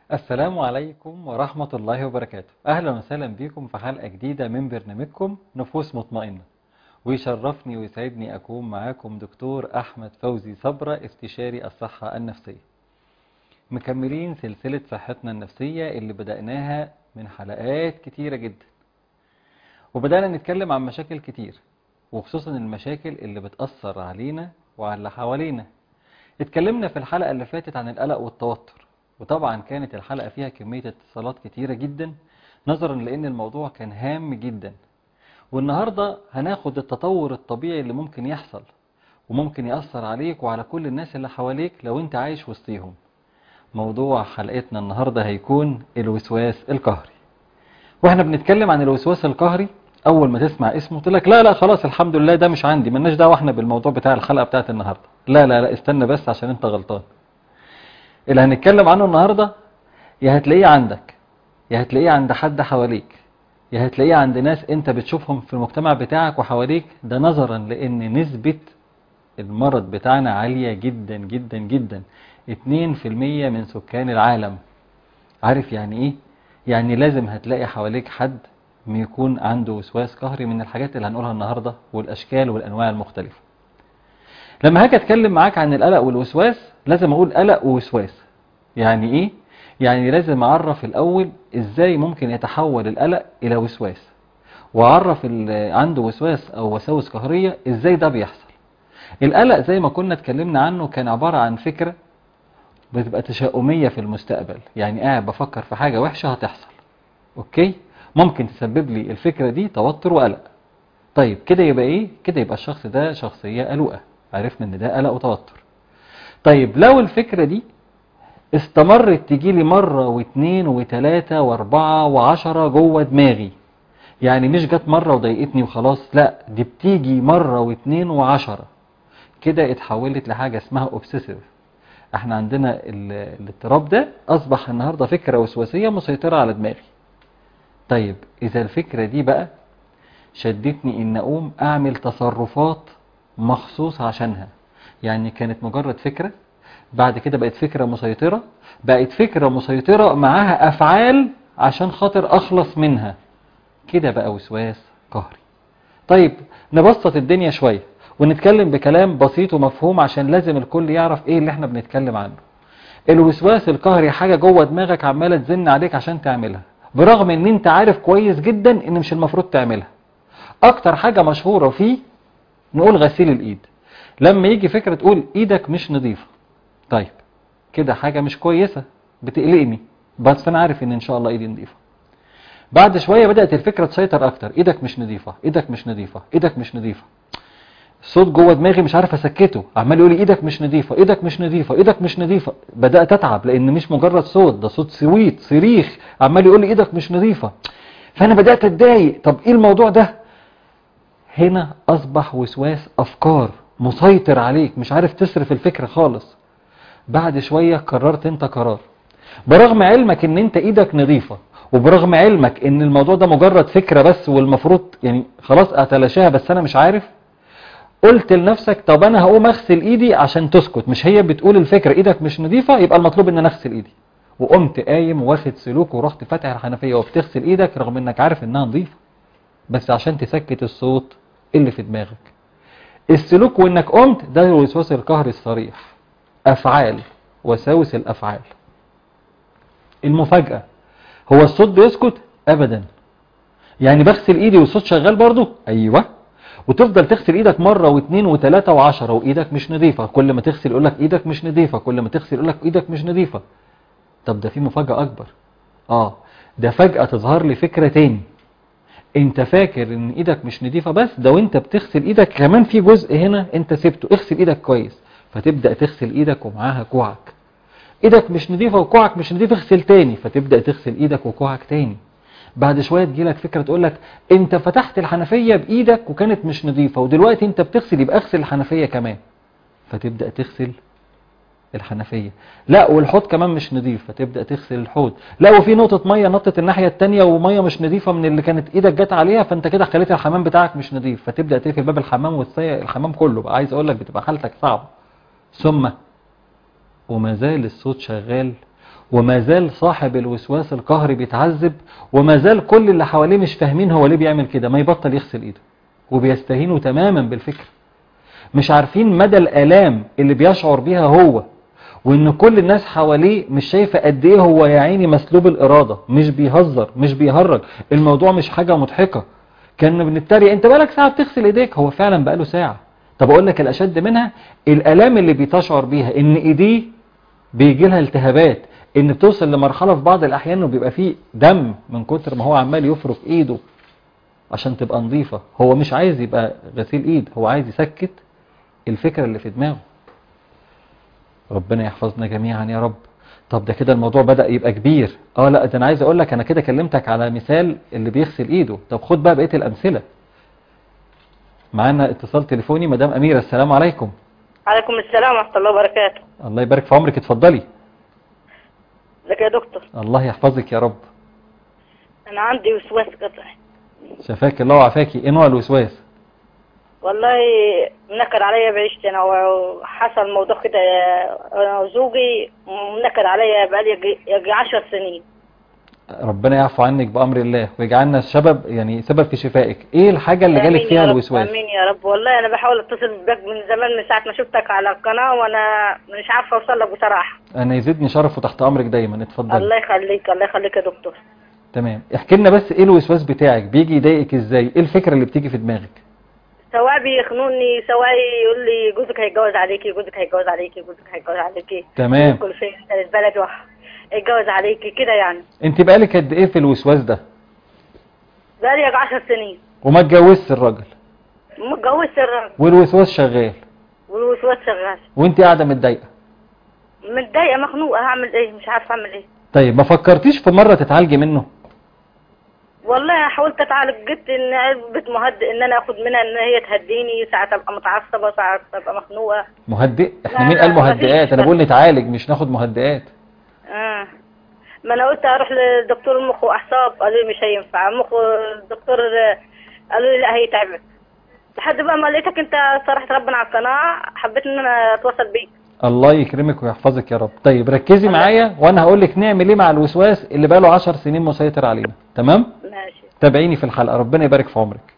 السلام عليكم ورحمة الله وبركاته أهلا وسهلا بكم في حلقة جديدة من برنامجكم نفوس مطمئنة ويشرفني ويسعدني أكون معاكم دكتور أحمد فوزي صبرة استشاري الصحة النفسية مكملين سلسلة صحتنا النفسية اللي بدأناها من حلقات كتيرة جدا وبدأنا نتكلم عن مشاكل كتير وخصوصا المشاكل اللي بتأثر علينا وعلى اللي حوالينا اتكلمنا في الحلقة اللي فاتت عن القلق والتوتر وطبعا كانت الحلقة فيها كمية اتصالات كتيرة جدا نظرا لأن الموضوع كان هام جدا والنهاردة هناخد التطور الطبيعي اللي ممكن يحصل وممكن يأثر عليك وعلى كل الناس اللي حواليك لو انت عايش وسطيهم موضوع حلقتنا النهاردة هيكون الوسواس القهري واحنا بنتكلم عن الوسواس القهري اول ما تسمع اسمه تقول لك لا لا خلاص الحمد لله ده مش عندي ملناش دعوه احنا بالموضوع بتاع الحلقه بتاعت النهارده لا لا لا استنى بس عشان انت غلطان اللي هنتكلم عنه النهارده يا هتلاقيه عندك يا هتلاقيه عند حد حواليك يا هتلاقيه عند ناس انت بتشوفهم في المجتمع بتاعك وحواليك ده نظرا لان نسبه المرض بتاعنا عاليه جدا جدا جدا 2% من سكان العالم عارف يعني ايه يعني لازم هتلاقي حواليك حد يكون عنده وسواس قهري من الحاجات اللي هنقولها النهاردة والأشكال والأنواع المختلفة لما هاجي أتكلم معاك عن القلق والوسواس لازم أقول قلق ووسواس يعني إيه؟ يعني لازم أعرف الأول إزاي ممكن يتحول القلق إلى وسواس وأعرف اللي عنده وسواس أو وساوس قهرية إزاي ده بيحصل القلق زي ما كنا اتكلمنا عنه كان عبارة عن فكرة بتبقى تشاؤمية في المستقبل يعني قاعد بفكر في حاجة وحشة هتحصل أوكي؟ ممكن تسبب لي الفكرة دي توتر وقلق طيب كده يبقى ايه كده يبقى الشخص ده شخصية قلقة عرفنا ان ده قلق وتوتر طيب لو الفكرة دي استمرت تجي لي مرة واثنين وثلاثة واربعة وعشرة جوه دماغي يعني مش جت مرة وضايقتني وخلاص لا دي بتيجي مرة واثنين وعشرة كده اتحولت لحاجة اسمها اوبسيسيف احنا عندنا الاضطراب ده اصبح النهاردة فكرة وسواسية مسيطرة على دماغي طيب إذا الفكرة دي بقى شدتني إن أقوم أعمل تصرفات مخصوص عشانها يعني كانت مجرد فكرة بعد كده بقت فكرة مسيطرة بقت فكرة مسيطرة معاها أفعال عشان خاطر أخلص منها كده بقى وسواس قهري طيب نبسط الدنيا شوية ونتكلم بكلام بسيط ومفهوم عشان لازم الكل يعرف ايه اللي احنا بنتكلم عنه الوسواس القهري حاجة جوه دماغك عمالة تزن عليك عشان تعملها برغم ان انت عارف كويس جدا ان مش المفروض تعملها اكتر حاجة مشهورة فيه نقول غسيل الايد لما يجي فكرة تقول ايدك مش نظيفة طيب كده حاجة مش كويسة بتقلقني بس انا عارف ان ان شاء الله ايدي نظيفة بعد شوية بدأت الفكرة تسيطر اكتر ايدك مش نظيفة ايدك مش نظيفة ايدك مش نظيفة الصوت جوه دماغي مش عارف اسكته عمال يقول لي ايدك مش نظيفه ايدك مش نظيفه ايدك مش نظيفه بدات اتعب لان مش مجرد صوت ده صوت سويت صريخ عمال يقول لي ايدك مش نظيفه فانا بدات اتضايق طب ايه الموضوع ده هنا اصبح وسواس افكار مسيطر عليك مش عارف تصرف الفكره خالص بعد شويه قررت انت قرار برغم علمك ان انت ايدك نظيفه وبرغم علمك ان الموضوع ده مجرد فكره بس والمفروض يعني خلاص اتلاشاها بس انا مش عارف قلت لنفسك طب انا هقوم اغسل ايدي عشان تسكت مش هي بتقول الفكرة ايدك مش نظيفة يبقى المطلوب ان انا اغسل ايدي وقمت قايم واخد سلوك ورحت فاتح الحنفية وبتغسل ايدك رغم انك عارف انها نظيفة بس عشان تسكت الصوت اللي في دماغك السلوك وانك قمت ده الوسواس القهري الصريح افعال وساوس الافعال المفاجأة هو الصوت بيسكت ابدا يعني بغسل ايدي والصوت شغال برضو ايوه وتفضل تغسل ايدك مرة واثنين وثلاثة وعشرة وايدك مش نظيفة كل ما تغسل يقولك ايدك مش نظيفة كل ما تغسل يقولك ايدك مش نظيفة طب ده في مفاجأة اكبر اه ده فجأة تظهر لي فكرة تاني انت فاكر ان ايدك مش نظيفة بس ده وانت بتغسل ايدك كمان في جزء هنا انت سبته اغسل ايدك كويس فتبدأ تغسل ايدك ومعاها كوعك ايدك مش نظيفة وكوعك مش نظيف اغسل تاني فتبدأ تغسل ايدك وكوعك تاني بعد شوية تجيلك فكرة تقول لك انت فتحت الحنفية بايدك وكانت مش نظيفة ودلوقتي انت بتغسل يبقى اغسل الحنفية كمان فتبدأ تغسل الحنفية لا والحوض كمان مش نظيف فتبدأ تغسل الحوض لا وفي نقطة مية نطت الناحية التانية ومية مش نظيفة من اللي كانت ايدك جت عليها فانت كده خليت الحمام بتاعك مش نظيف فتبدأ تقفل باب الحمام والسي الحمام كله بقى عايز اقول لك بتبقى حالتك صعبة ثم وما زال الصوت شغال وما زال صاحب الوسواس القهري بيتعذب وما زال كل اللي حواليه مش فاهمين هو ليه بيعمل كده ما يبطل يغسل ايده وبيستهينوا تماما بالفكرة مش عارفين مدى الآلام اللي بيشعر بيها هو وان كل الناس حواليه مش شايفة قد ايه هو يا عيني مسلوب الارادة مش بيهزر مش بيهرج الموضوع مش حاجة مضحكة كان بنتريق انت بقالك ساعة بتغسل ايديك هو فعلا بقاله ساعة طب اقول لك الاشد منها الالام اللي بيتشعر بيها ان ايديه بيجي لها التهابات ان بتوصل لمرحلة في بعض الاحيان انه بيبقى فيه دم من كتر ما هو عمال يفرك ايده عشان تبقى نظيفة هو مش عايز يبقى غسيل ايد هو عايز يسكت الفكرة اللي في دماغه ربنا يحفظنا جميعا يا رب طب ده كده الموضوع بدأ يبقى كبير اه لا ده انا عايز اقول لك انا كده كلمتك على مثال اللي بيغسل ايده طب خد بقى بقية الامثلة معانا اتصال تليفوني مدام اميرة السلام عليكم عليكم السلام ورحمة الله وبركاته الله يبارك في عمرك اتفضلي ازيك يا دكتور الله يحفظك يا رب انا عندي وسواس قطعي شفاك الله وعافاكي ايه نوع الوسواس والله منكد عليا بعيشتي انا وحصل موضوع كده انا وزوجي منكد عليا بقالي يجي- يجي 10 سنين ربنا يعفو عنك بأمر الله ويجعلنا سبب يعني سبب في شفائك ايه الحاجة اللي آمين جالك يا فيها رب، الوسواس امين يا رب والله انا بحاول اتصل بك من زمان من ساعة ما شفتك على القناة وانا مش عارفة اوصل لك بصراحة انا يزيدني شرف وتحت امرك دايما اتفضلي الله يخليك الله يخليك يا دكتور تمام احكي لنا بس ايه الوسواس بتاعك بيجي يضايقك ازاي ايه الفكرة اللي بتيجي في دماغك سواء بيخنوني سواء يقول لي جوزك هيتجوز عليكي جوزك هيتجوز عليكي جوزك هيتجوز عليكي تمام كل شيء انت البلد وح يتجوز عليكي كده يعني انت بقالك قد ايه في الوسواس ده بقالي يجي 10 سنين وما اتجوزت الراجل متجوزت الراجل والوسواس شغال والوسواس شغال وانت قاعدة متضايقة متضايقه مخنوقه هعمل ايه مش عارفه اعمل ايه طيب ما فكرتيش في مرة تتعالجي منه والله حاولت اتعالج جبت ان علبه مهدئ ان انا اخد منها ان هي تهديني ساعات ابقى متعصبه ساعات ابقى مخنوقه مهدئ احنا لا، مين قال لا، مفيش مهدئات انا بس. بقول نتعالج مش ناخد مهدئات اه ما انا قلت اروح لدكتور المخ واعصاب قالوا لي مش هينفع مخ الدكتور قالوا لي لا هيتعبك لحد بقى ما لقيتك انت صراحه ربنا على القناه حبيت ان انا اتواصل بيك الله يكرمك ويحفظك يا رب طيب ركزي معايا وانا هقول لك نعمل ايه مع الوسواس اللي بقاله 10 سنين مسيطر علينا تمام ماشي تابعيني في الحلقة ربنا يبارك في عمرك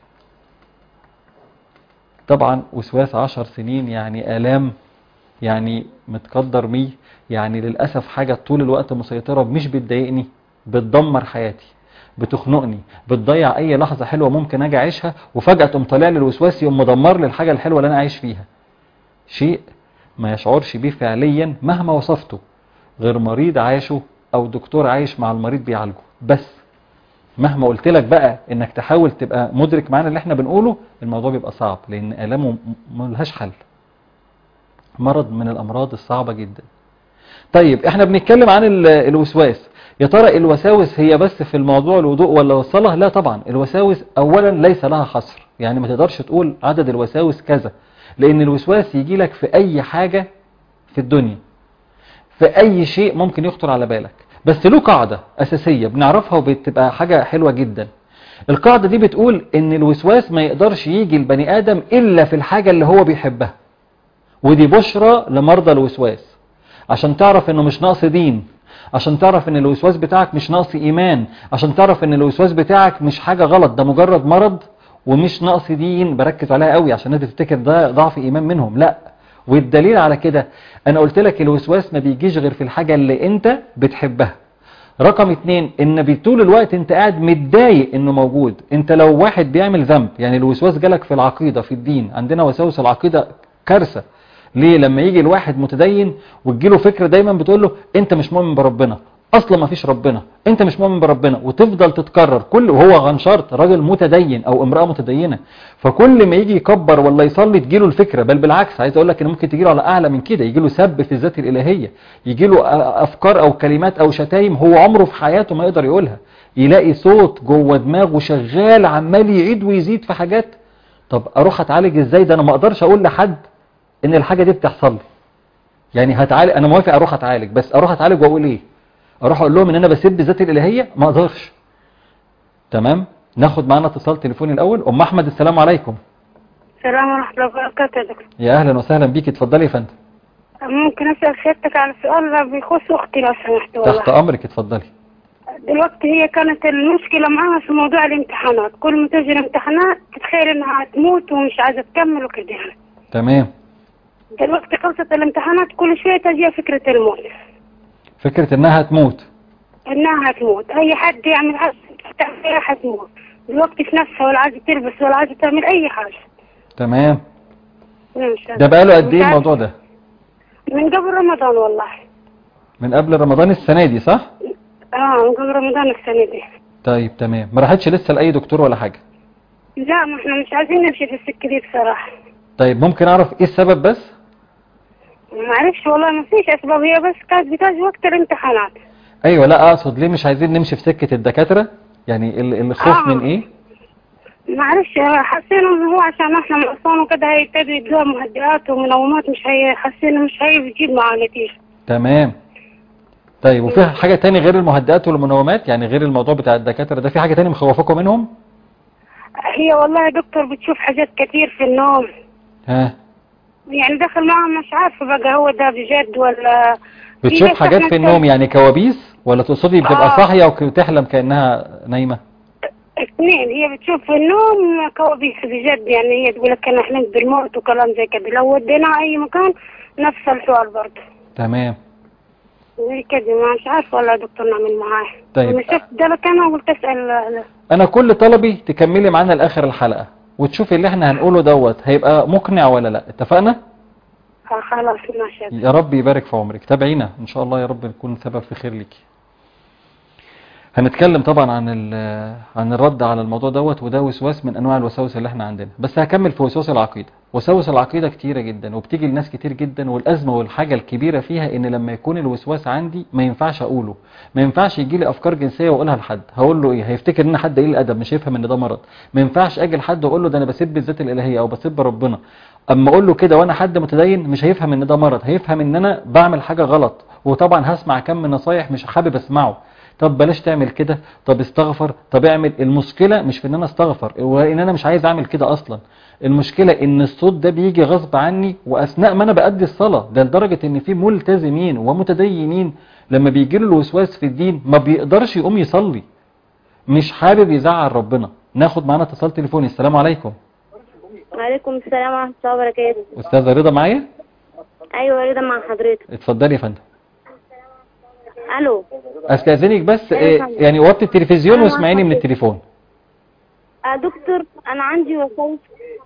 طبعا وسواس 10 سنين يعني آلام يعني متقدر ميه يعني للأسف حاجة طول الوقت مسيطرة مش بتضايقني بتدمر حياتي بتخنقني بتضيع اي لحظة حلوة ممكن اجي اعيشها وفجأة تقوم طالع لي الوسواس يقوم مدمر لي الحاجة الحلوة اللي انا عايش فيها شيء ما يشعرش بيه فعليا مهما وصفته غير مريض عايشه او دكتور عايش مع المريض بيعالجه بس مهما قلت لك بقى انك تحاول تبقى مدرك معانا اللي احنا بنقوله الموضوع بيبقى صعب لان الامه م- ملهاش حل مرض من الامراض الصعبة جدا طيب احنا بنتكلم عن ال- الوسواس يا ترى الوساوس هي بس في الموضوع الوضوء ولا الصلاة لا طبعا الوساوس اولا ليس لها حصر يعني ما تقدرش تقول عدد الوساوس كذا لان الوسواس يجي لك في اي حاجة في الدنيا في اي شيء ممكن يخطر على بالك بس له قاعدة اساسية بنعرفها وبتبقى حاجة حلوة جدا القاعدة دي بتقول ان الوسواس ما يقدرش يجي البني ادم الا في الحاجة اللي هو بيحبها ودي بشرى لمرضى الوسواس عشان تعرف انه مش نقص دين عشان تعرف ان الوسواس بتاعك مش نقص ايمان عشان تعرف ان الوسواس بتاعك مش حاجة غلط ده مجرد مرض ومش نقص دين بركز عليها قوي عشان الناس تفتكر ده ضعف ايمان منهم لا والدليل على كده انا قلت لك الوسواس ما بيجيش غير في الحاجة اللي انت بتحبها رقم اتنين ان بطول الوقت انت قاعد متضايق انه موجود انت لو واحد بيعمل ذنب يعني الوسواس جالك في العقيدة في الدين عندنا وساوس العقيدة كارثة ليه لما يجي الواحد متدين وتجيله فكرة دايما بتقول له انت مش مؤمن بربنا اصلا ما فيش ربنا انت مش مؤمن بربنا وتفضل تتكرر كل وهو غنشرت راجل متدين او امرأة متدينة فكل ما يجي يكبر ولا يصلي تجيله الفكرة بل بالعكس عايز اقول لك ان ممكن تجيله على اعلى من كده يجيله سب في الذات الالهية يجيله افكار او كلمات او شتايم هو عمره في حياته ما يقدر يقولها يلاقي صوت جوه دماغه شغال عمال يعيد ويزيد في حاجات طب اروح اتعالج ازاي ده انا ما اقدرش اقول لحد ان الحاجة دي بتحصل لي يعني هتعالج انا موافق اروح اتعالج بس اروح اتعالج واقول ايه اروح اقول لهم ان انا بسب ذاتي الالهيه ما اقدرش تمام ناخد معانا اتصال تليفوني الاول ام احمد السلام عليكم السلام ورحمه الله وبركاته يا دكتور يا اهلا وسهلا بيكي اتفضلي يا فندم ممكن اسال سيادتك على سؤال بيخص اختي لو سمحت تحت والله امرك اتفضلي دلوقتي هي كانت المشكله معاها في موضوع الامتحانات كل ما تجي الامتحانات تتخيل انها هتموت ومش عايزه تكمل وكده يعني تمام دلوقتي خلصت الامتحانات كل شويه تجي فكره الموت فكرة انها تموت انها هتموت اي حد يعمل حاجه تعملها هتموت دلوقتي في نفسها ولا عايزه تلبس ولا عايزه تعمل اي حاجه تمام مش ده بقاله قد مش ايه عارفة. الموضوع ده من قبل رمضان والله من قبل رمضان السنة دي صح اه من قبل رمضان السنه دي طيب تمام ما راحتش لسه لاي دكتور ولا حاجة لا ما احنا مش عايزين نمشي في السكه دي بصراحه طيب ممكن اعرف ايه السبب بس ما اعرفش والله ما فيش اسباب هي بس كانت بتاجي وقت الامتحانات ايوه لا اقصد ليه مش عايزين نمشي في سكة الدكاترة يعني ال- الخوف آه. من ايه ما اعرفش حسينا ان هو عشان احنا معصان وكده هيبتدوا يدوها مهدئات ومنومات مش هي حسينا مش هيجيب معاه نتيجه تمام طيب وفي حاجة تاني غير المهدئات والمنومات يعني غير الموضوع بتاع الدكاترة ده في حاجة تاني مخوفاكم منهم هي والله يا دكتور بتشوف حاجات كتير في النوم ها يعني دخل معاها مش عارفه بقى هو ده بجد ولا في بتشوف ناس حاجات احنا في النوم يعني كوابيس ولا تقصدي بتبقى آه. صاحية وتحلم كأنها نايمة اثنين هي بتشوف في النوم كوابيس بجد يعني هي تقول لك انا حلمت بالموت وكلام زي كده لو وديناها اي مكان نفس الحوار برضه تمام زي كده مش عارفه والله يا دكتور نعمل معاه طيب. انا شفت ده لك انا وقلت اسال انا كل طلبي تكملي معانا لاخر الحلقة وتشوفي اللي احنا هنقوله دوت هيبقى مقنع ولا لا اتفقنا آه خلاص ماشي يا رب يبارك في عمرك تابعينا ان شاء الله يا رب نكون سبب في خير ليكي هنتكلم طبعا عن ال- عن الرد على الموضوع دوت وده وسواس من انواع الوساوس اللي احنا عندنا بس هكمل في وسواس العقيده وساوس العقيده كتيره جدا وبتيجي لناس كتير جدا والازمه والحاجه الكبيره فيها ان لما يكون الوسواس عندي ما ينفعش اقوله ما ينفعش يجي لي افكار جنسيه واقولها لحد هقول له ايه هيفتكر ان أنا حد قليل الادب مش هيفهم ان ده مرض ما ينفعش اجي لحد واقول له ده انا بسب الذات الالهيه او بسب ربنا اما اقول له كده وانا حد متدين مش هيفهم ان ده مرض هيفهم ان انا بعمل حاجه غلط وطبعا هسمع كم من نصايح مش حابب اسمعه طب بلاش تعمل كده طب استغفر طب اعمل المشكلة مش في ان انا استغفر وان انا مش عايز اعمل كده اصلا المشكلة ان الصوت ده بيجي غصب عني واثناء ما انا بأدي الصلاة ده لدرجة ان في ملتزمين ومتدينين لما بيجي له الوسواس في الدين ما بيقدرش يقوم يصلي مش حابب يزعل ربنا ناخد معانا اتصال تليفوني السلام عليكم وعليكم السلام ورحمة الله وبركاته استاذة رضا معايا أيوة رضا مع حضرتك اتفضلي يا فندم ألو استاذنك بس أيوة إيه، فندم. يعني وطي التلفزيون أيوة واسمعيني من فندم. التليفون آه دكتور أنا عندي وساوس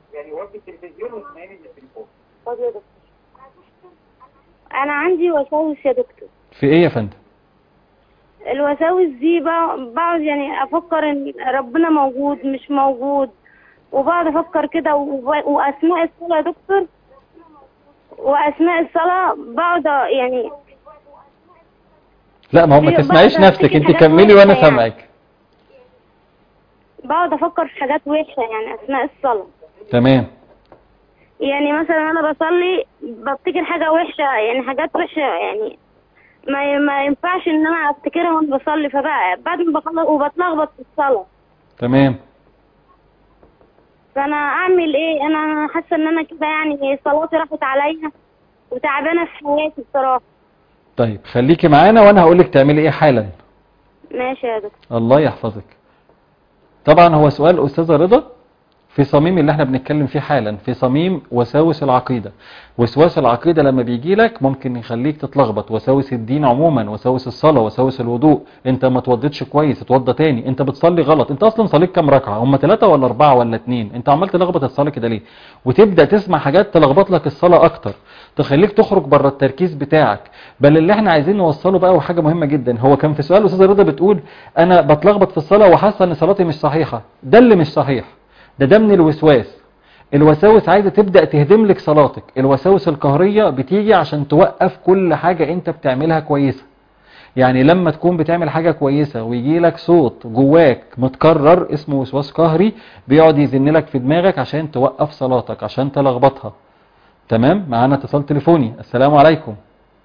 طب يا دكتور. أنا عندي وساوس يا دكتور في ايه يا فندم الوساوس دي بق- بقعد يعني أفكر إن ربنا موجود مش موجود وبقعد أفكر كده وب- وأثناء الصلاة يا دكتور وأثناء الصلاة بقعد يعني لا ما هو ما في تسمعيش بعض نفسك في انت حاجات كملي وانا وحشة يعني. سامعك بقعد أفكر في حاجات وحشة يعني أثناء الصلاة تمام يعني مثلا انا بصلي بفتكر حاجه وحشه يعني حاجات وحشه يعني ما ما ينفعش ان انا افتكرها وانا بصلي فبقى بعد ما بخلص وبتلخبط في الصلاه تمام فانا اعمل ايه انا حاسه ان انا كده يعني صلاتي راحت عليا وتعبانه في حياتي بصراحه طيب خليكي معانا وانا هقول لك تعملي ايه حالا ماشي يا دكتور الله يحفظك طبعا هو سؤال استاذه رضا في صميم اللي احنا بنتكلم فيه حالا في صميم وساوس العقيدة وسواس العقيدة لما بيجي لك ممكن يخليك تتلخبط وساوس الدين عموما وساوس الصلاة وساوس الوضوء انت ما توضيتش كويس اتوضى تاني انت بتصلي غلط انت اصلا صليت كام ركعة هم ثلاثة ولا اربعة ولا اتنين انت عمال تلخبط الصلاة كده ليه وتبدأ تسمع حاجات تلخبط لك الصلاة اكتر تخليك تخرج بره التركيز بتاعك بل اللي احنا عايزين نوصله بقى وحاجة مهمة جدا هو كان في سؤال استاذة رضا بتقول انا بتلخبط في الصلاة وحاسة ان صلاتي مش صحيحة ده اللي مش صحيح ده ده من الوسواس الوساوس عايزة تبدأ تهدم لك صلاتك الوساوس القهرية بتيجي عشان توقف كل حاجة انت بتعملها كويسة يعني لما تكون بتعمل حاجة كويسة ويجي لك صوت جواك متكرر اسمه وسواس قهري بيقعد يزن لك في دماغك عشان توقف صلاتك عشان تلخبطها تمام معانا اتصال تليفوني السلام عليكم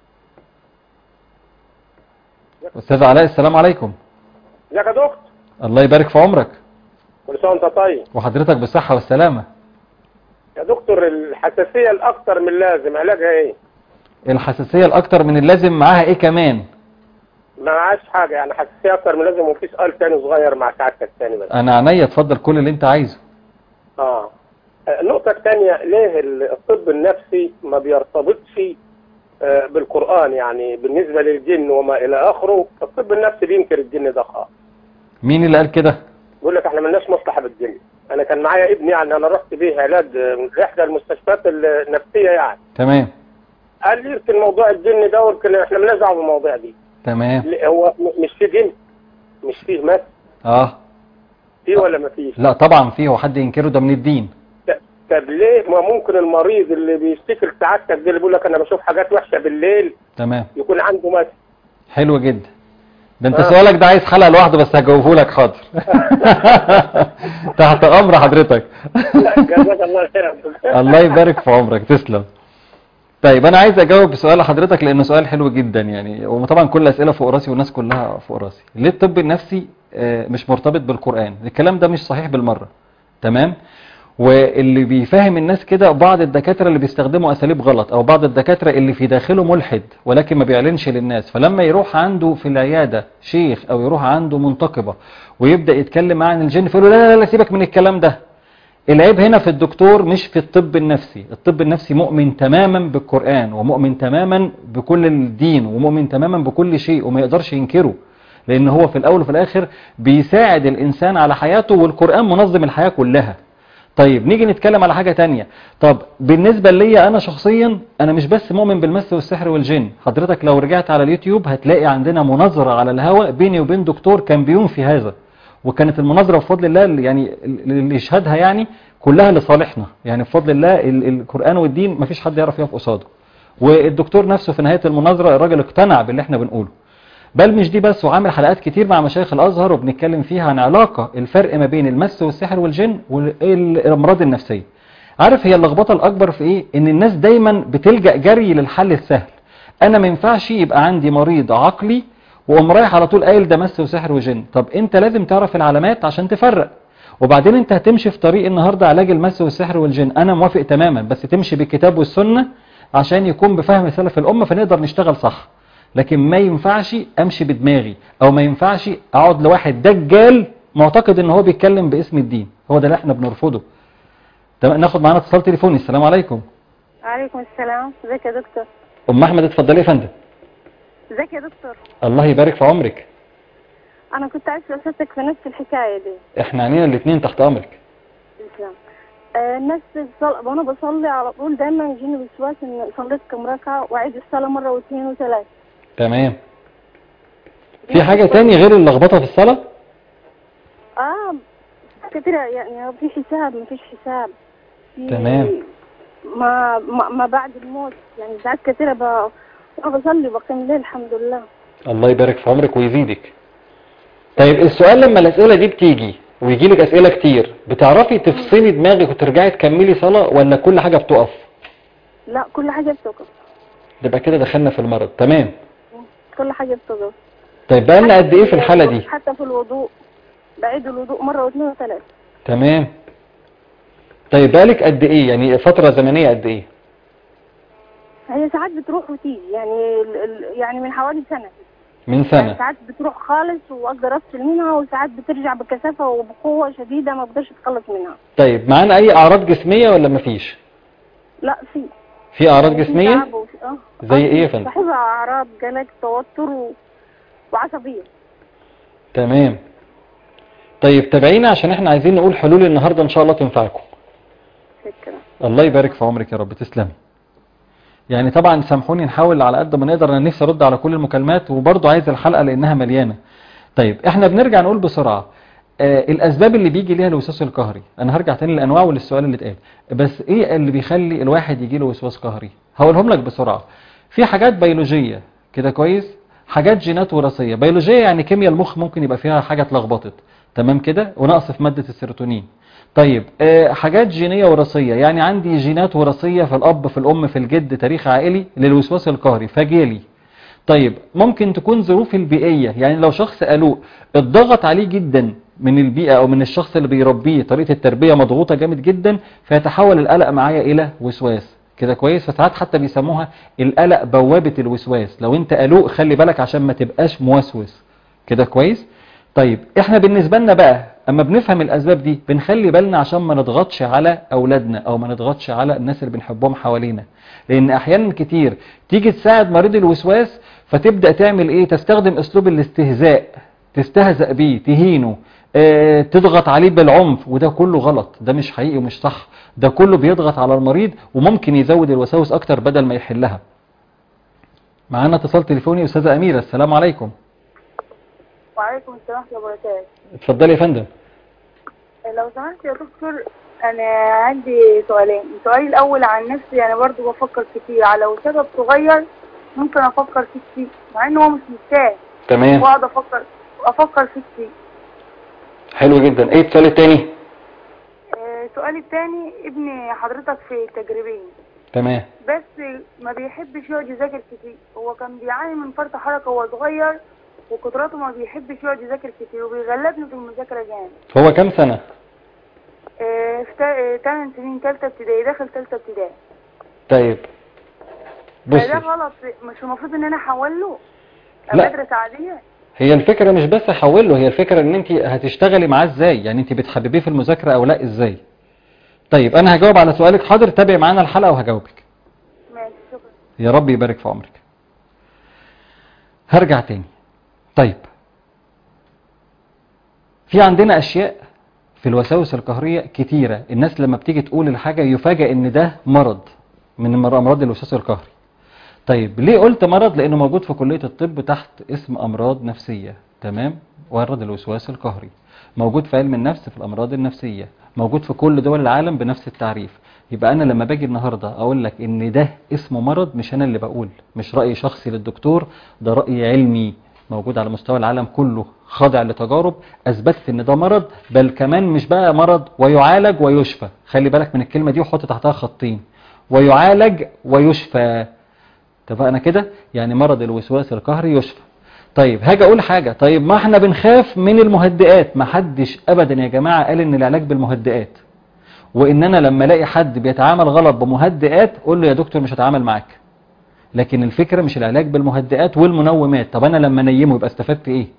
استاذ علاء السلام عليكم ازيك يا دكتور الله يبارك في عمرك كل سنه وانت طيب وحضرتك بالصحة والسلامة يا دكتور الحساسيه الاكثر من اللازم علاجها ايه الحساسية الاكتر من اللازم معاها ايه كمان ما معاش حاجه يعني حساسيه اكتر من لازم وفي سؤال تاني صغير مع سعادتك تاني بس انا عينيا اتفضل كل اللي انت عايزه اه النقطه الثانيه ليه الطب النفسي ما بيرتبطش آه، بالقران يعني بالنسبه للجن وما الى اخره الطب النفسي بينكر الجن ده خالص مين اللي قال كده بيقول لك احنا ملناش مصلحه بالجن انا كان معايا ابني يعني انا رحت بيه علاج آه، من احدى المستشفيات النفسيه يعني تمام قال لي يمكن موضوع الجن ده يمكن احنا مالناش دعوه بالمواضيع دي تمام ل- هو م- مش في جن مش فيه مس اه فيه ولا ما فيش لا طبعا فيه حد ينكره ده من الدين ت- طب ليه ما ممكن المريض اللي بيشتكي لسعادتك ده اللي بيقول لك انا بشوف حاجات وحشه بالليل تمام يكون عنده مس حلو جدا ده انت آه. سؤالك ده عايز حلقة لوحده بس هجاوبه لك حاضر تحت امر حضرتك لا جزاك الله خير الله يبارك في عمرك تسلم طيب انا عايز اجاوب سؤال حضرتك لانه سؤال حلو جدا يعني وطبعا كل الاسئله فوق راسي والناس كلها فوق راسي ليه الطب النفسي آه، مش مرتبط بالقران الكلام ده مش صحيح بالمره تمام واللي بيفهم الناس كده بعض الدكاتره اللي بيستخدموا اساليب غلط او بعض الدكاتره اللي في داخله ملحد ولكن ما بيعلنش للناس فلما يروح عنده في العياده شيخ او يروح عنده منتقبه ويبدا يتكلم معاه عن الجن فيقول له لا لا لا سيبك من الكلام ده العيب هنا في الدكتور مش في الطب النفسي الطب النفسي مؤمن تماما بالقرآن ومؤمن تماما بكل الدين ومؤمن تماما بكل شيء وما يقدرش ينكره لأن هو في الأول وفي الآخر بيساعد الإنسان على حياته والقرآن منظم الحياة كلها طيب نيجي نتكلم على حاجة تانية طب بالنسبة لي أنا شخصيا أنا مش بس مؤمن بالمس والسحر والجن حضرتك لو رجعت على اليوتيوب هتلاقي عندنا مناظرة على الهواء بيني وبين دكتور كان بينفي هذا وكانت المناظرة بفضل الله اللي يعني اللي يشهدها يعني كلها لصالحنا يعني بفضل الله ال- القرآن والدين مفيش حد يعرف يقف قصاده والدكتور نفسه في نهاية المناظرة الراجل اقتنع باللي احنا بنقوله بل مش دي بس وعامل حلقات كتير مع مشايخ الازهر وبنتكلم فيها عن علاقة الفرق ما بين المس والسحر والجن والامراض النفسية عارف هي اللخبطة الاكبر في ايه ان الناس دايما بتلجأ جري للحل السهل انا ما ينفعش يبقى عندي مريض عقلي وقوم رايح على طول قايل ده مس وسحر وجن طب انت لازم تعرف العلامات عشان تفرق وبعدين انت هتمشي في طريق النهاردة علاج المس والسحر والجن انا موافق تماما بس تمشي بالكتاب والسنة عشان يكون بفهم سلف الامة فنقدر نشتغل صح لكن ما ينفعش امشي بدماغي او ما ينفعش اقعد لواحد دجال معتقد ان هو بيتكلم باسم الدين هو ده اللي احنا بنرفضه تمام ناخد معانا اتصال تليفوني السلام عليكم وعليكم السلام ازيك يا دكتور ام احمد اتفضلي يا فندم ازيك يا دكتور الله يبارك في عمرك انا كنت عايز اسالك في نفس الحكايه دي احنا عنينا الاثنين تحت امرك الاسلام آه نفس الصلاة وانا بصلي على طول دايما يجيني وسواس ان صليت كم ركعه واعيد الصلاه مره واثنين وثلاث تمام في حاجة تاني غير اللخبطة في الصلاة اه كتير يعني في حساب ما فيش حساب في تمام. ما, ما ما بعد الموت يعني ساعات كتيرة ب... وانا بصلي بقيم الليل الحمد لله الله يبارك في عمرك ويزيدك طيب السؤال لما الأسئلة دي بتيجي ويجي لك أسئلة كتير بتعرفي تفصلي دماغك وترجعي تكملي صلاة ولا كل حاجة بتقف لا كل حاجة بتوقف يبقى كده دخلنا في المرض تمام كل حاجة بتوقف طيب بقالنا قد ايه في الحالة دي حتى في الوضوء بعيد الوضوء مرة واثنين وثلاث تمام طيب بالك قد ايه يعني فترة زمنية قد ايه هي ساعات بتروح وتيجي يعني ال... ال... يعني من حوالي سنة من يعني سنة ساعات بتروح خالص واقدر افصل منها وساعات بترجع بكثافة وبقوة شديدة ما اقدرش اتخلص منها طيب معانا اي اعراض جسمية ولا مفيش لا في في اعراض في جسمية تعب وفي- اه زي ايه يا فندم صاحبها اعراض قلق توتر و... وعصبية تمام طيب تابعينا عشان احنا عايزين نقول حلول النهاردة ان شاء الله تنفعكم فكرة الله يبارك في عمرك يا رب تسلم يعني طبعا سامحوني نحاول على قد ما نقدر انا نفسي ارد على كل المكالمات وبرضه عايز الحلقة لانها مليانة طيب احنا بنرجع نقول بسرعة آه الاسباب اللي بيجي ليها الوسواس القهري انا هرجع تاني للانواع وللسؤال اللي اتقال بس ايه اللي بيخلي الواحد يجي له وسواس قهري هقولهم لك بسرعة في حاجات بيولوجية كده كويس حاجات جينات وراثية بيولوجية يعني كيمياء المخ ممكن يبقى فيها حاجة اتلخبطت تمام كده ونقص في مادة السيروتونين طيب آه، حاجات جينية وراثية يعني عندي جينات وراثية في الأب في الأم في الجد تاريخ عائلي للوسواس القهري فجالي طيب ممكن تكون ظروف البيئية يعني لو شخص قالوه اتضغط عليه جدا من البيئة أو من الشخص اللي بيربيه طريقة التربية مضغوطة جامد جدا فيتحول القلق معايا إلى وسواس كده كويس فساعات حتى بيسموها القلق بوابة الوسواس لو انت قلق خلي بالك عشان ما تبقاش موسوس كده كويس طيب احنا بالنسبة لنا بقى اما بنفهم الاسباب دي بنخلي بالنا عشان ما نضغطش على اولادنا او ما نضغطش على الناس اللي بنحبهم حوالينا لان احيانا كتير تيجي تساعد مريض الوسواس فتبدأ تعمل ايه تستخدم اسلوب الاستهزاء تستهزأ بيه تهينه اه تضغط عليه بالعنف وده كله غلط ده مش حقيقي ومش صح ده كله بيضغط على المريض وممكن يزود الوساوس اكتر بدل ما يحلها معانا اتصال تليفوني استاذة اميرة السلام عليكم وعليكم السلام ورحمة الله وبركاته اتفضلي يا فندم لو سمحت يا دكتور أنا عندي سؤالين السؤال الأول عن نفسي أنا برضو بفكر كتير على لو سبب صغير ممكن أفكر فيه كتير مع إن هو مش مستاهل تمام وأقعد أفكر أفكر فيه كتير حلو جدا ايه السؤال التاني آه، سؤالي التاني ابني حضرتك في تجريبين تمام بس ما بيحبش يقعد يذاكر كتير هو كان بيعاني من فرط حركة وهو صغير وقدراته ما بيحبش يقعد يذاكر كتير وبيغلبني في المذاكرة جامد هو كام سنة آه، في تا- آه، تمن سنين تالتة ابتدائي داخل تالتة ابتدائي طيب فده بصي غلط مش المفروض ان انا احول له لا. مدرسة عادية هي الفكرة مش بس احوله هي الفكرة ان انت هتشتغلي معاه ازاي يعني انت بتحببيه في المذاكرة او لا ازاي طيب انا هجاوب على سؤالك حاضر تابعي معانا الحلقة وهجاوبك ماشي شكرا يا رب يبارك في عمرك هرجع تاني طيب في عندنا اشياء في الوساوس القهرية كتيرة الناس لما بتيجي تقول الحاجة يفاجئ ان ده مرض من امراض الوسواس القهري طيب ليه قلت مرض لانه موجود في كلية الطب تحت اسم امراض نفسية تمام مرض الوسواس القهري موجود في علم النفس في الامراض النفسية موجود في كل دول العالم بنفس التعريف يبقى انا لما باجي النهاردة اقول لك ان ده اسمه مرض مش انا اللي بقول مش رأي شخصي للدكتور ده رأي علمي موجود على مستوى العالم كله خاضع لتجارب اثبتت ان ده مرض بل كمان مش بقى مرض ويعالج ويشفى خلي بالك من الكلمة دي وحط تحتها خطين ويعالج ويشفى اتفقنا كده يعني مرض الوسواس القهري يشفى طيب هاجي اقول حاجة طيب ما احنا بنخاف من المهدئات ما حدش ابدا يا جماعة قال ان العلاج بالمهدئات وان انا لما الاقي حد بيتعامل غلط بمهدئات قول له يا دكتور مش هتعامل معاك لكن الفكرة مش العلاج بالمهدئات والمنومات طب انا لما انيمه يبقى استفدت ايه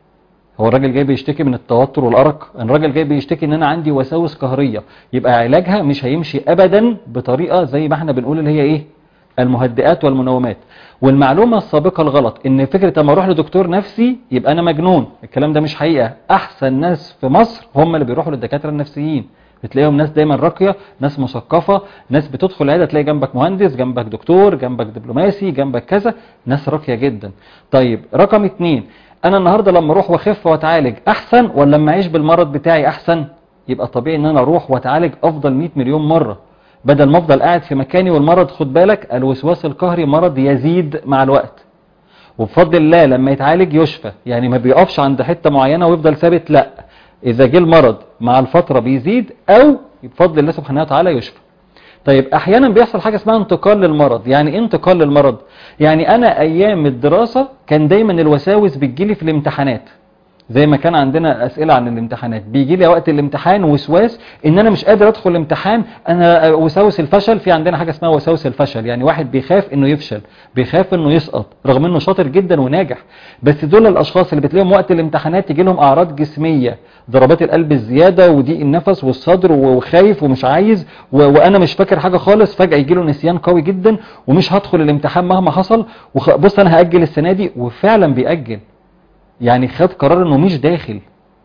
هو الراجل جاي بيشتكي من التوتر والارق الراجل جاي بيشتكي ان انا عندي وساوس قهرية يبقى علاجها مش هيمشي ابدا بطريقة زي ما احنا بنقول اللي هي ايه المهدئات والمنومات والمعلومة السابقة الغلط ان فكرة اما اروح لدكتور نفسي يبقى انا مجنون الكلام ده مش حقيقة احسن ناس في مصر هم اللي بيروحوا للدكاترة النفسيين بتلاقيهم ناس دايما راقية ناس مثقفة ناس بتدخل العيادة تلاقي جنبك مهندس جنبك دكتور جنبك دبلوماسي جنبك كذا ناس راقية جدا طيب رقم اتنين انا النهاردة لما اروح واخف واتعالج احسن ولا لما اعيش بالمرض بتاعي احسن يبقى طبيعي ان انا اروح واتعالج افضل 100 مليون مرة بدل ما افضل قاعد في مكاني والمرض خد بالك الوسواس القهري مرض يزيد مع الوقت وبفضل الله لما يتعالج يشفى يعني ما بيقفش عند حتة معينة ويفضل ثابت لا إذا جه المرض مع الفترة بيزيد أو بفضل الله سبحانه وتعالى يشفى طيب أحيانا بيحصل حاجة اسمها انتقال للمرض يعني إيه انتقال للمرض يعني أنا أيام الدراسة كان دايما الوساوس بتجيلي في الامتحانات زي ما كان عندنا أسئلة عن الامتحانات بيجي لي وقت الامتحان وسواس ان انا مش قادر ادخل الامتحان انا وساوس الفشل في عندنا حاجة اسمها وساوس الفشل يعني واحد بيخاف انه يفشل بيخاف انه يسقط رغم انه شاطر جدا وناجح بس دول الاشخاص اللي بتلاقيهم وقت الامتحانات يجي لهم اعراض جسمية ضربات القلب الزيادة وضيق النفس والصدر وخايف ومش عايز و... وانا مش فاكر حاجة خالص فجأة يجي له نسيان قوي جدا ومش هدخل الامتحان مهما حصل وخ... بص انا هأجل السنة دي وفعلا بيأجل يعني خد قرار انه مش داخل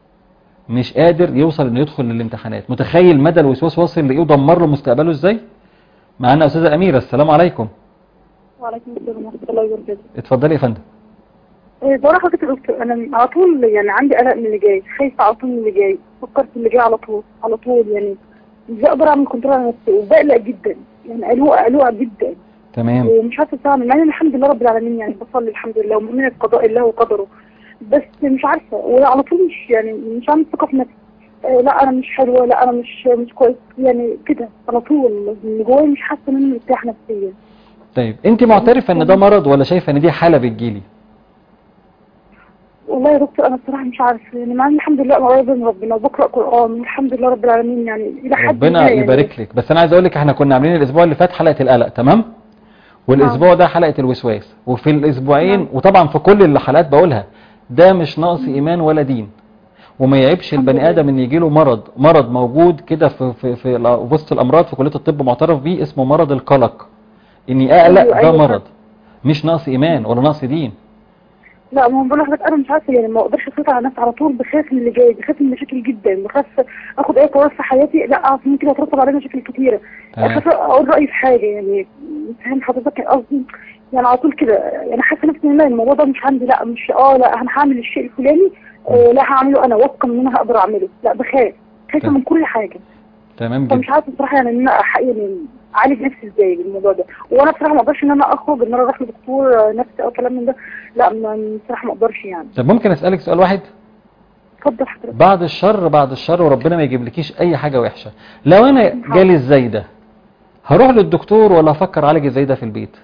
مش قادر يوصل انه يدخل للامتحانات متخيل مدى الوسواس واصل لايه ودمر له مستقبله ازاي معانا استاذه اميره السلام عليكم وعليكم السلام ورحمة الله وبركاته. اتفضلي يا فندم إيه، بصراحة كنت دكتور أنا على طول يعني عندي قلق من اللي جاي، خايفة على طول من اللي جاي، فكرت في اللي جاي على طول، على طول يعني مش بقدر أعمل كنترول على نفسي وبقلق جدا، يعني قلوقة قلوقة جدا، تمام ومش عارفة أعمل، مع إن الحمد لله رب العالمين يعني بصلي الحمد لله ومؤمنة بقضاء الله وقدره، بس مش عارفة وعلى طول مش يعني مش عامل ثقة في نفسي. آه، لا انا مش حلوه لا انا مش مش كويس يعني كده على طول من جوايا مش حاسه ان انا مرتاح نفسيا طيب انت معترفه ان ده مرض ولا شايفه ان دي حاله بتجيلي والله يا دكتور انا بصراحه مش عارفه يعني مع إني الحمد لله قريب من ربنا وبقرا قران والحمد لله رب العالمين يعني الى حد ربنا ما يعني. يبارك لك بس انا عايز اقول لك احنا كنا عاملين الاسبوع اللي فات حلقه القلق تمام والاسبوع ده حلقه الوسواس وفي الاسبوعين نعم. وطبعا في كل الحلقات بقولها ده مش نقص ايمان ولا دين وما يعيبش الحمد البني لله. ادم ان يجي له مرض مرض موجود كده في في في ال- وسط الامراض في كليه الطب معترف بيه اسمه مرض القلق اني اقلق أيوة، ده أيوة. مرض مش نقص ايمان ولا نقص دين لا ما هو بقول لحضرتك انا مش عارفه يعني ما اقدرش اسيطر على نفسي على طول بخاف من اللي جاي بخاف من مشاكل جدا بخاف اخد اي قرار في حياتي لا أصل ممكن يترتب عليه مشاكل كتيره تمام. اخاف اقول رايي في حاجه يعني فاهم حضرتك قصدي يعني على طول كده يعني حاسه نفسي ان لا الموضوع ده مش عندي لا مش اه لا انا هعمل الشيء الفلاني آه لا هعمله انا واثقه ان انا هقدر اعمله لا بخاف خايفه تمام. من كل حاجه تمام جدا فمش عارفه بصراحه يعني ان انا أح- يعني اعالج نفسي ازاي بالموضوع ده وانا بصراحه ما اقدرش ان انا اخرج ان انا اروح لدكتور آه، نفسي او كلام من ده لا ما- بصراحه ما اقدرش يعني طب ممكن اسالك سؤال واحد اتفضل حضرتك بعد الشر بعد الشر وربنا ما يجيبلكيش اي حاجه وحشه لو انا جالي ازاي ده هروح للدكتور ولا افكر اعالج ازاي ده في البيت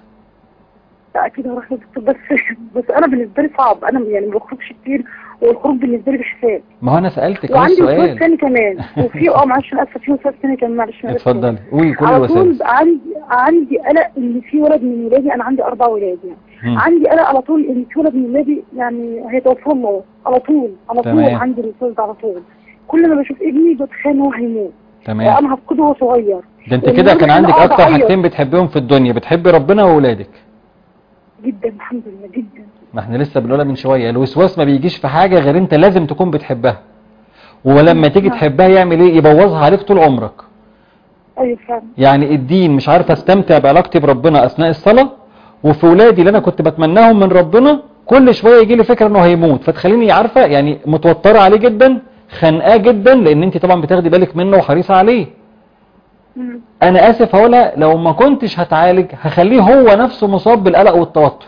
لا اكيد هروح لدكتور بس بس انا بالنسبه لي صعب انا يعني ما بخرجش كتير والخروج بالنسبه لي بحساب ما هو انا سالتك اهو وعندي وسواس السؤال ثاني كمان وفي اه معلش انا اسفه في وسواس ثاني كمان معلش أنا آسفة. اتفضلي قولي كل على طول الوسائل عندي عندي قلق ان في ولد من ولادي انا عندي اربع ولاد يعني مم. عندي قلق على طول ان في ولد من ولادي يعني هيتوفى الله على طول على طول تمام. عندي الوسواس ده على طول كل ما بشوف ابني بتخيل ان هو هيموت تمام انا هفقده وهو صغير ده انت وإن كده أنا كان عندك أقعد اكتر أعيط. حاجتين بتحبيهم في الدنيا بتحبي ربنا واولادك جدا الحمد لله جدا ما احنا لسه بنقولها من شويه الوسواس ما بيجيش في حاجه غير انت لازم تكون بتحبها ولما تيجي نعم. تحبها يعمل ايه يبوظها عليك طول عمرك ايوه فعلا يعني الدين مش عارف استمتع بعلاقتي بربنا اثناء الصلاه وفي ولادي اللي انا كنت بتمناهم من ربنا كل شويه يجي لي فكره انه هيموت فتخليني عارفه يعني متوتره عليه جدا خانقاه جدا لان انت طبعا بتاخدي بالك منه وحريصه عليه مم. انا اسف هقولها لو ما كنتش هتعالج هخليه هو نفسه مصاب بالقلق والتوتر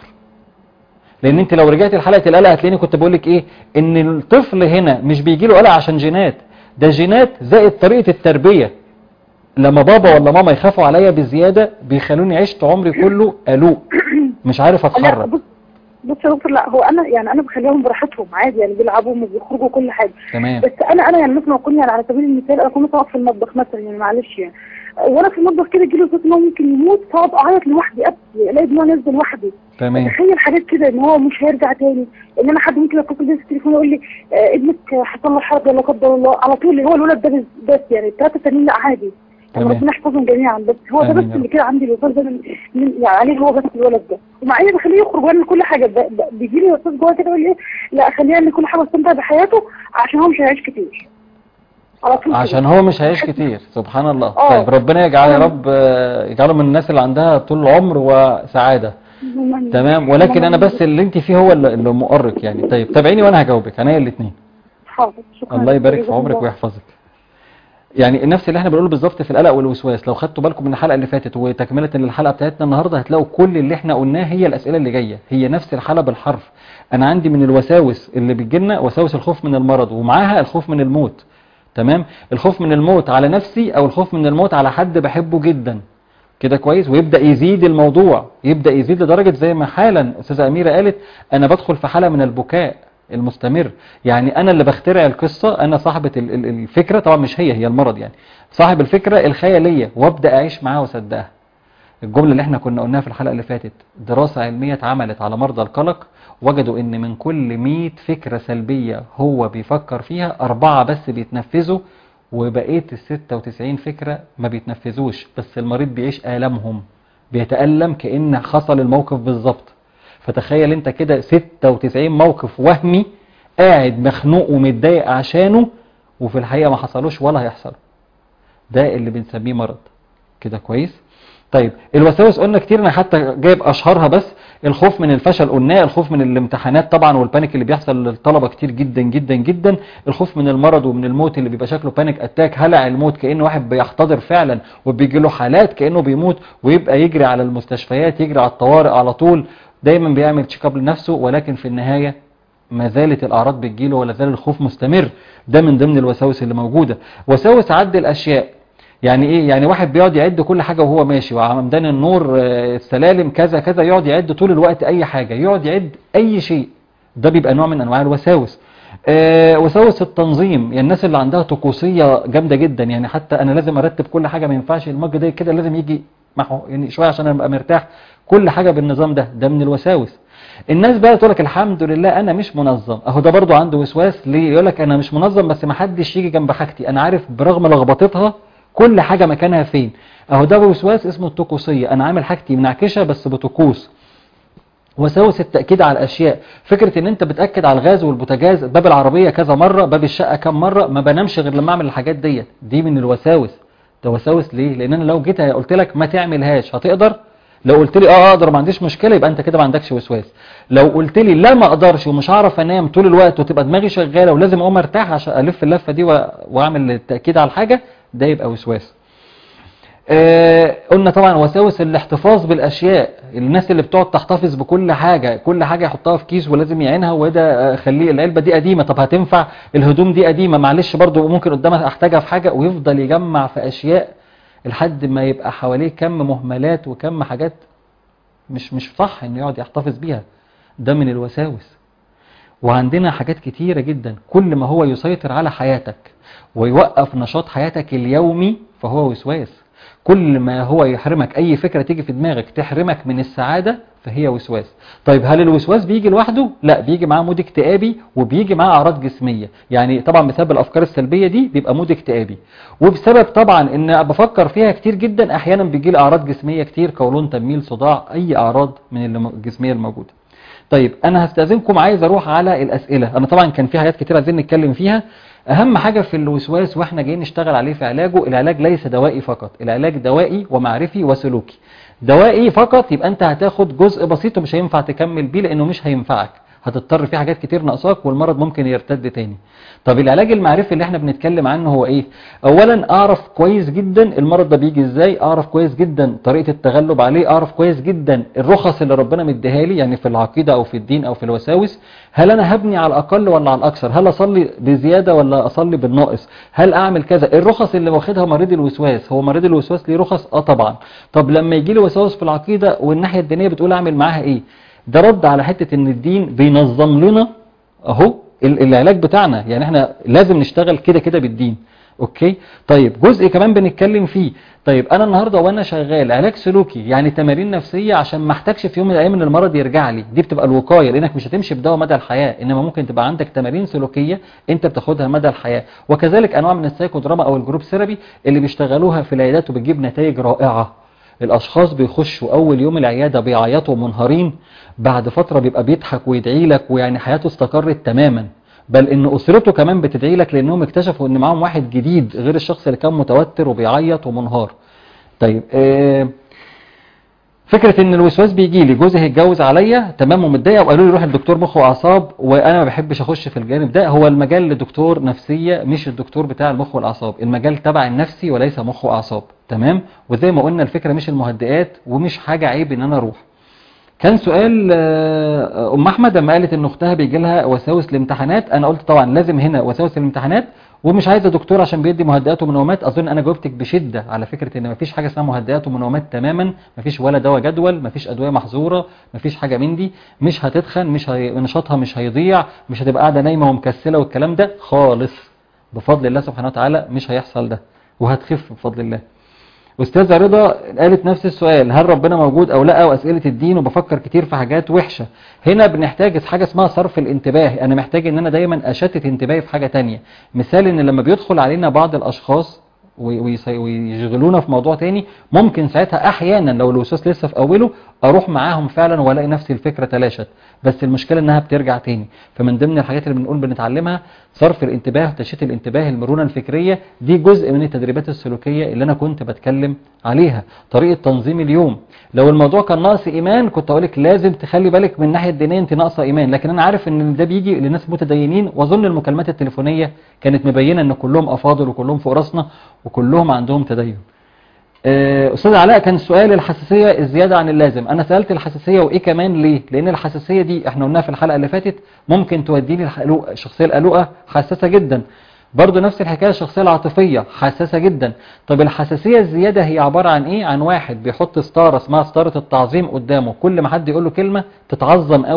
لان انت لو رجعت لحلقه القلق هتلاقيني كنت بقول لك ايه ان الطفل هنا مش بيجي له قلق عشان جينات ده جينات زائد طريقه التربيه لما بابا ولا ماما يخافوا عليا بزياده بيخلوني عشت عمري كله قلوق مش عارف لا اتحرك بص بص يا دكتور لا هو انا يعني انا بخليهم براحتهم عادي يعني بيلعبوا وبيخرجوا كل حاجه تمام بس انا انا يعني مثلا اكون يعني على سبيل المثال انا اكون مثلا واقفة في المطبخ مثلا يعني معلش يعني وانا في المطبخ كده يجي له صوت ان هو ممكن يموت فاقعد اعيط لوحدي ابكي الاقي دموع نازله لوحدي تمام تخيل حاجات كده ان هو مش هيرجع تاني ان انا حد ممكن يتصل بيا في التليفون يقول لي آه ابنك حصل له حرجه لا قدر الله على طول هو الولد ده بس- بس يعني الثلاثه التانيين لا عادي يعني تمام. ربنا يحفظهم جميعا بس هو ده آمين بس يا اللي رب. كده عندي الوصول ده من من- يعني عليه هو بس الولد ده ومع اني بخليه يخرج ويعمل كل حاجه ب- ب- بيجي لي وسواس جوه كده يقول لي ايه لا خليه يعمل كل حاجه ويستمتع بحياته عشان هو مش هيعيش كتير على طول كده. عشان هو مش هيعيش كتير سبحان الله آه. طيب ربنا يجعل يا آه. رب آه، يجعله من الناس اللي عندها طول العمر وسعاده اللهم- تمام ولكن انا اللهم بس اللي انت فيه هو اللي اللي مؤرق يعني طيب تابعيني وانا هجاوبك عينيا الاثنين حاضر شكرا الله يبارك في جزاكم عمرك الله. ويحفظك يعني نفس اللي احنا بنقوله بالظبط في القلق والوسواس لو خدتوا بالكم من الحلقه اللي فاتت وتكمله للحلقه بتاعتنا النهارده هتلاقوا كل اللي احنا قلناه هي الاسئله اللي جايه هي نفس الحاله بالحرف انا عندي من الوساوس اللي بتجيلنا وساوس الخوف من المرض ومعاها الخوف من الموت تمام الخوف من الموت على نفسي او الخوف من الموت على حد بحبه جدا كده كويس ويبدا يزيد الموضوع يبدا يزيد لدرجه زي ما حالا استاذه اميره قالت انا بدخل في حاله من البكاء المستمر يعني انا اللي بخترع القصه انا صاحبه ال- ال- الفكره طبعا مش هي هي المرض يعني صاحب الفكره الخياليه وابدا اعيش معاها واصدقها الجمله اللي احنا كنا قلناها في الحلقه اللي فاتت دراسه علميه اتعملت على مرضى القلق وجدوا ان من كل 100 فكره سلبيه هو بيفكر فيها اربعه بس بيتنفذوا وبقيه ال 96 فكره ما بيتنفذوش بس المريض بيعيش الامهم بيتالم كان حصل الموقف بالظبط فتخيل انت كده 96 موقف وهمي قاعد مخنوق ومتضايق عشانه وفي الحقيقه ما حصلوش ولا هيحصل ده اللي بنسميه مرض كده كويس طيب الوساوس قلنا كتير انا حتى جايب اشهرها بس الخوف من الفشل قلناه الخوف من الامتحانات طبعا والبانيك اللي بيحصل للطلبه كتير جدا جدا جدا الخوف من المرض ومن الموت اللي بيبقى شكله بانيك اتاك هلع الموت كانه واحد بيحتضر فعلا وبيجي له حالات كانه بيموت ويبقى يجري على المستشفيات يجري على الطوارئ على طول دايما بيعمل تشيك اب لنفسه ولكن في النهايه ما زالت الاعراض بتجيله ولا زال الخوف مستمر ده من ضمن الوساوس اللي موجوده وساوس عد الاشياء يعني ايه يعني واحد بيقعد يعد كل حاجه وهو ماشي وعمدان النور آه، السلالم كذا كذا يقعد يعد طول الوقت اي حاجه يقعد يعد اي شيء ده بيبقى نوع من انواع الوساوس آه، وساوس التنظيم يعني الناس اللي عندها طقوسيه جامده جدا يعني حتى انا لازم ارتب كل حاجه ما ينفعش المج ده كده لازم يجي معه يعني شويه عشان ابقى مرتاح كل حاجه بالنظام ده ده من الوساوس الناس بقى تقول لك الحمد لله انا مش منظم اهو ده برضو عنده وسواس ليه يقول لك انا مش منظم بس ما حدش يجي جنب حاجتي انا عارف برغم لخبطتها كل حاجه مكانها فين اهو ده وسواس اسمه الطقوسيه انا عامل حاجتي منعكشه بس بطقوس وساوس التأكيد على الأشياء فكرة ان انت بتأكد على الغاز والبوتاجاز باب العربية كذا مرة باب الشقة كم مرة ما بنامش غير لما اعمل الحاجات ديت دي من الوساوس ده وساوس ليه لان انا لو جيت قلت لك ما تعملهاش هتقدر لو قلت لي اه اقدر ما عنديش مشكلة يبقى انت كده ما عندكش وسواس لو قلت لي لا ما اقدرش ومش هعرف انام طول الوقت وتبقى دماغي شغالة ولازم اقوم ارتاح عشان الف اللفة دي و- واعمل التأكيد على الحاجة ده يبقى وسواس آه، قلنا طبعا وساوس الاحتفاظ بالاشياء الناس اللي بتقعد تحتفظ بكل حاجه كل حاجه يحطها في كيس ولازم يعينها وده آه، خليه العلبه دي قديمه طب هتنفع الهدوم دي قديمه معلش برضو ممكن قدامها احتاجها في حاجه ويفضل يجمع في اشياء لحد ما يبقى حواليه كم مهملات وكم حاجات مش مش صح انه يقعد يحتفظ بيها ده من الوساوس وعندنا حاجات كتيرة جدا كل ما هو يسيطر على حياتك ويوقف نشاط حياتك اليومي فهو وسواس كل ما هو يحرمك أي فكرة تيجي في دماغك تحرمك من السعادة فهي وسواس طيب هل الوسواس بيجي لوحده؟ لا بيجي معاه مود اكتئابي وبيجي معاه أعراض جسمية يعني طبعا بسبب الأفكار السلبية دي بيبقى مود اكتئابي وبسبب طبعا ان بفكر فيها كتير جدا أحيانا بيجي لي أعراض جسمية كتير قولون تنميل صداع أي أعراض من الم- الجسمية الموجودة طيب انا هستاذنكم عايز اروح على الاسئله انا طبعا كان في حاجات كتير عايزين نتكلم فيها اهم حاجه في الوسواس واحنا جايين نشتغل عليه في علاجه العلاج ليس دوائي فقط العلاج دوائي ومعرفي وسلوكي دوائي فقط يبقى انت هتاخد جزء بسيط ومش هينفع تكمل بيه لانه مش هينفعك هتضطر في حاجات كتير ناقصاك والمرض ممكن يرتد تاني طب العلاج المعرفي اللي احنا بنتكلم عنه هو ايه اولا اعرف كويس جدا المرض ده بيجي ازاي اعرف كويس جدا طريقه التغلب عليه اعرف كويس جدا الرخص اللي ربنا مديها لي يعني في العقيده او في الدين او في الوساوس هل انا هبني على الاقل ولا على الاكثر هل اصلي بزياده ولا اصلي بالناقص هل اعمل كذا الرخص اللي واخدها مريض الوسواس هو مريض الوسواس ليه رخص اه طبعا طب لما يجي لي وساوس في العقيده والناحيه الدينيه بتقول اعمل معاها ايه ده رد على حته ان الدين بينظم لنا اهو ال- العلاج بتاعنا يعني احنا لازم نشتغل كده كده بالدين اوكي طيب جزء كمان بنتكلم فيه طيب انا النهارده وانا شغال علاج سلوكي يعني تمارين نفسيه عشان ما احتاجش في يوم من الايام ان المرض يرجع لي دي بتبقى الوقايه لانك مش هتمشي بدواء مدى الحياه انما ممكن تبقى عندك تمارين سلوكيه انت بتاخدها مدى الحياه وكذلك انواع من السايكودراما او الجروب ثيرابي اللي بيشتغلوها في العيادات وبتجيب نتائج رائعه الاشخاص بيخشوا اول يوم العياده بيعيطوا منهارين بعد فتره بيبقى بيضحك ويدعي لك ويعني حياته استقرت تماما بل ان اسرته كمان بتدعي لك لانهم اكتشفوا ان معاهم واحد جديد غير الشخص اللي كان متوتر وبيعيط ومنهار طيب آه فكرة ان الوسواس بيجي لي جوزي هيتجوز عليا تمام ومتضايق وقالوا لي روح لدكتور مخ واعصاب وانا ما بحبش اخش في الجانب ده هو المجال لدكتور نفسية مش الدكتور بتاع المخ والاعصاب المجال تبع النفسي وليس مخ واعصاب تمام وزي ما قلنا الفكرة مش المهدئات ومش حاجة عيب ان انا اروح كان سؤال آه، ام احمد لما قالت ان اختها بيجي لها وساوس الامتحانات انا قلت طبعا لازم هنا وساوس الامتحانات ومش عايزه دكتور عشان بيدي مهدئات ومنومات اظن انا جاوبتك بشده على فكره ان مفيش حاجه اسمها مهدئات ومنومات تماما مفيش ولا دواء جدول مفيش ادويه محظوره مفيش حاجه من دي مش هتتخن مش هي... نشاطها مش هيضيع مش هتبقى قاعده نايمه ومكسله والكلام ده خالص بفضل الله سبحانه وتعالى مش هيحصل ده وهتخف بفضل الله أستاذة رضا قالت نفس السؤال هل ربنا موجود أو لا وأسئلة الدين وبفكر كتير في حاجات وحشة هنا بنحتاج حاجة اسمها صرف الانتباه أنا محتاج إن أنا دايما أشتت انتباهي في حاجة تانية مثال إن لما بيدخل علينا بعض الأشخاص وي- ويسي- ويشغلونا في موضوع تاني ممكن ساعتها أحيانا لو الوسواس لسه في أوله أروح معاهم فعلا وألاقي نفسي الفكرة تلاشت بس المشكلة إنها بترجع تاني فمن ضمن الحاجات اللي بنقول بنتعلمها صرف الانتباه تشتيت الانتباه المرونة الفكرية دي جزء من التدريبات السلوكية اللي أنا كنت بتكلم عليها طريقة تنظيم اليوم لو الموضوع كان ناقص إيمان كنت أقولك لازم تخلي بالك من الناحية الدينية أنت ناقصة إيمان لكن أنا عارف إن ده بيجي لناس متدينين وأظن المكالمات التليفونية كانت مبينة إن كلهم أفاضل وكلهم فوق راسنا وكلهم عندهم تدين آه، أستاذ علاء كان سؤال الحساسية الزيادة عن اللازم أنا سألت الحساسية وإيه كمان ليه لأن الحساسية دي إحنا قلناها في الحلقة اللي فاتت ممكن توديني الحلو- الشخصية القلوقة حساسة جدا برضه نفس الحكاية الشخصية العاطفية حساسة جدا طب الحساسية الزيادة هي عبارة عن إيه عن واحد بيحط ستارة اسمها ستارة التعظيم قدامه كل ما حد يقول له كلمة تتعظم قوي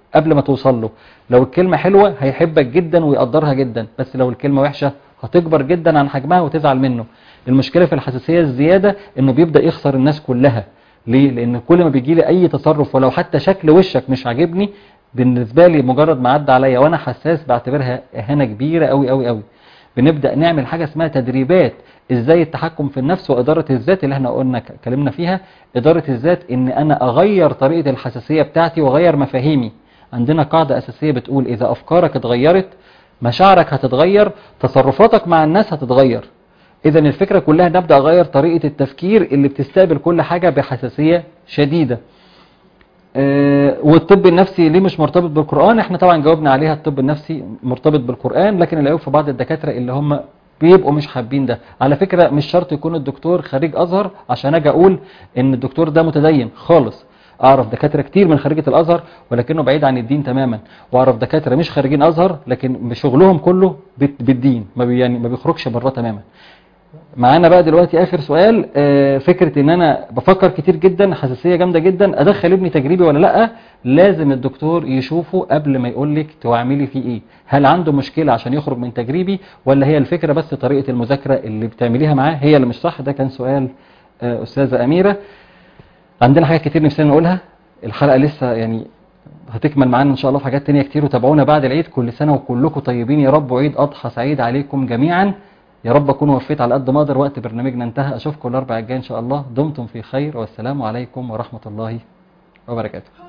قبل ما توصل له لو الكلمة حلوة هيحبك جدا ويقدرها جدا بس لو الكلمة وحشة هتكبر جدا عن حجمها وتزعل منه المشكلة في الحساسية الزيادة انه بيبدأ يخسر الناس كلها ليه؟ لان كل ما بيجي لي اي تصرف ولو حتى شكل وشك مش عاجبني بالنسبة لي مجرد ما عدى عليا وانا حساس بعتبرها اهانة كبيرة قوي قوي قوي بنبدأ نعمل حاجة اسمها تدريبات ازاي التحكم في النفس وادارة الذات اللي احنا قلنا اتكلمنا فيها ادارة الذات ان انا اغير طريقة الحساسية بتاعتي واغير مفاهيمي عندنا قاعدة اساسية بتقول اذا افكارك اتغيرت مشاعرك هتتغير تصرفاتك مع الناس هتتغير اذا الفكرة كلها نبدأ اغير طريقة التفكير اللي بتستقبل كل حاجة بحساسية شديدة آه، والطب النفسي ليه مش مرتبط بالقرآن احنا طبعا جاوبنا عليها الطب النفسي مرتبط بالقرآن لكن العيوب في بعض الدكاترة اللي هم بيبقوا مش حابين ده على فكرة مش شرط يكون الدكتور خريج أزهر عشان أجي أقول إن الدكتور ده متدين خالص أعرف دكاترة كتير من خريجة الأزهر ولكنه بعيد عن الدين تماما وأعرف دكاترة مش خارجين أزهر لكن شغلهم كله بت- بالدين ما بي يعني ما بيخرجش بره تماما معانا بقى دلوقتي اخر سؤال آه، فكرة ان انا بفكر كتير جدا حساسية جامدة جدا ادخل ابني تجريبي ولا لا لازم الدكتور يشوفه قبل ما يقول لك تعملي فيه ايه هل عنده مشكلة عشان يخرج من تجريبي ولا هي الفكرة بس طريقة المذاكرة اللي بتعمليها معاه هي اللي مش صح ده كان سؤال آه، استاذة اميرة عندنا حاجات كتير نفسنا نقولها الحلقة لسه يعني هتكمل معانا ان شاء الله في حاجات تانية كتير وتابعونا بعد العيد كل سنة وكلكم طيبين يا رب وعيد اضحى سعيد عليكم جميعا يا رب اكون وفيت على قد ما اقدر وقت برنامجنا انتهى اشوفكم الاربع الجاي ان شاء الله دمتم في خير والسلام عليكم ورحمة الله وبركاته